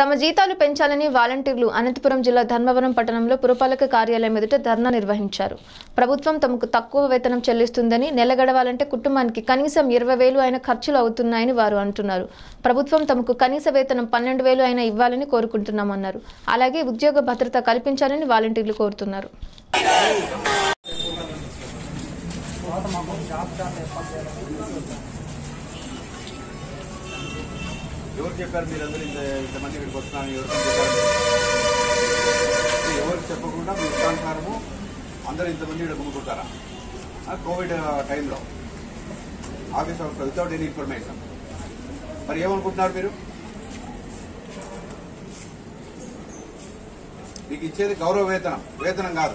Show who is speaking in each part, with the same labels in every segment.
Speaker 1: తమ జీతాలు పెంచాలని వాలంటీర్లు అనంతపురం జిల్లా ధర్మవరం పట్టణంలో పురపాలక కార్యాలయం ఎదుట ధర్నా నిర్వహించారు ప్రభుత్వం తమకు తక్కువ వేతనం చెల్లిస్తుందని నెల గడవాలంటే కుటుంబానికి కనీసం ఇరవై వేలు అయిన ఖర్చులు అవుతున్నాయని వారు అంటున్నారు ప్రభుత్వం తమకు కనీస వేతనం పన్నెండు వేలు అయినా ఇవ్వాలని కోరుకుంటున్నామన్నారు అలాగే ఉద్యోగ భద్రత కల్పించాలని వాలంటీర్లు కోరుతున్నారు
Speaker 2: ఎవరు చెప్పారు మీరందరూ ఇంత ఇంతమంది ఇక్కడికి వస్తున్నారని ఎవరు చెప్పారు ఎవరికి చెప్పకుండా మీ ఇష్టానుసారము అందరూ ఇంతమంది ఇక్కడ గుమ్ముకుంటారా ఆ, కోవిడ్ టైంలో office off without any information మరి ఏమనుకుంటున్నారు మీరు మీకు ఇచ్చేది గౌరవ వేతనం వేతనం కాదు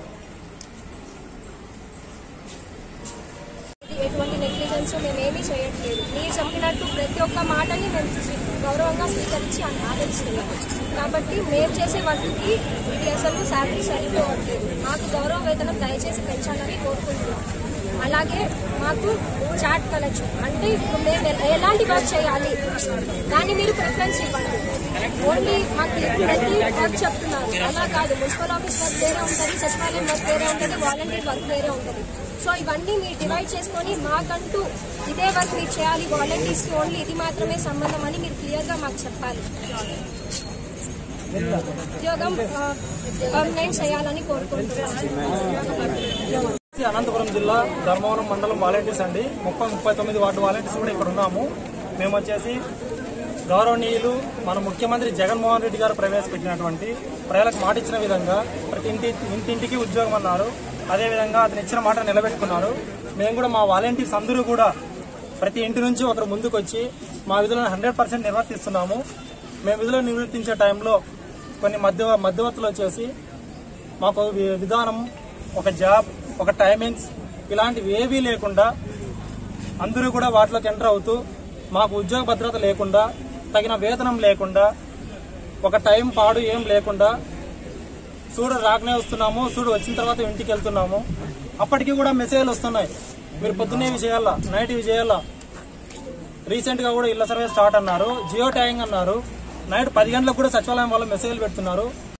Speaker 3: ఎటువంటి నెగ్లిజెన్స్ మేమేమీ చేయట్లేదు మీరు చెప్పినట్టు ప్రతి ఒక్క మాటని మేము స్వీ- గౌరవంగా స్వీకరించి ఆదరిస్తున్నాం కాబట్టి మేము చేసే వాటికి ఇది అసలు శాలరీ సరిపోవట్లేదు మాకు గౌరవ వేతనం దయచేసి పెంచాలని కోరుకుంటున్నాం అలాగే మాకు చాట్ కలెక్షన్ అంటే ఇప్పుడు మేము ఎ- ఎలాంటి వర్క్ చేయాలి దాన్ని మీరు ప్రిఫరెన్స్ ఇవ్వండి ఓన్లీ మాకు ప్రతి వర్క్ చెప్తున్నారు అలా కాదు మున్సిపల్ ఆఫీస్ వర్క్ వేరే ఉంటుంది సచివాలయం వర్క్ వేరే ఉంటుంది వాలంటీర్ వర్క్ వేరే ఉంటుంది సో ఇవన్నీ మీరు డివైడ్ చేసుకొని మాకంటూ ఇదే వర్క్ మీరు చేయాలి వాలంటీర్స్ కి ఓన్లీ ఇది మాత్రమే సంబంధం అని మీరు క్లియర్ గా మాకు చెప్పాలి ఉద్యోగం పర్మనెంట్ చేయాలని కోరుకుంటున్నాను
Speaker 4: అనంతపురం జిల్లా ధర్మవరం మండలం వాలంటీర్స్ అండి ముప్పై ముప్పై తొమ్మిది వార్డు వాలంటీర్స్ కూడా ఇక్కడ ఉన్నాము మేము వచ్చేసి గౌరవనీయులు మన ముఖ్యమంత్రి జగన్మోహన్ రెడ్డి గారు ప్రవేశపెట్టినటువంటి ప్రజలకు మాట ఇచ్చిన విధంగా ప్రతి ఇంటి ఇంటింటికి ఉద్యోగం అన్నారు అదేవిధంగా అతను ఇచ్చిన మాట నిలబెట్టుకున్నారు మేము కూడా మా వాలంటీర్స్ అందరూ కూడా ప్రతి ఇంటి నుంచి ఒకరు ముందుకు వచ్చి మా విధులను హండ్రెడ్ పర్సెంట్ నిర్వర్తిస్తున్నాము మేము విధులు నిర్వర్తించే టైంలో కొన్ని మధ్య మధ్యవర్తులు వచ్చేసి మాకు వి- విధానం ఒక జాబ్ ఒక టైమింగ్స్ ఇలాంటివి ఏవీ లేకుండా అందరూ కూడా వాటిలోకి ఎంటర్ అవుతూ మాకు ఉద్యోగ భద్రత లేకుండా తగిన వేతనం లేకుండా ఒక టైం పాడు ఏం లేకుండా చూడు రాకనే వస్తున్నాము చూడు వచ్చిన తర్వాత ఇంటికి వెళ్తున్నాము అప్పటికి కూడా మెసేజ్లు వస్తున్నాయి మీరు పొద్దున్నే ఇవి చేయాలా నైట్ ఇవి చేయాలా రీసెంట్ గా కూడా ఇళ్ల సర్వే స్టార్ట్ అన్నారు జియో ట్యాగింగ్ అన్నారు నైట్ పది గంటలకు కూడా సచివాలయం వాళ్ళు మెసేజ్లు పెడుతున్నారు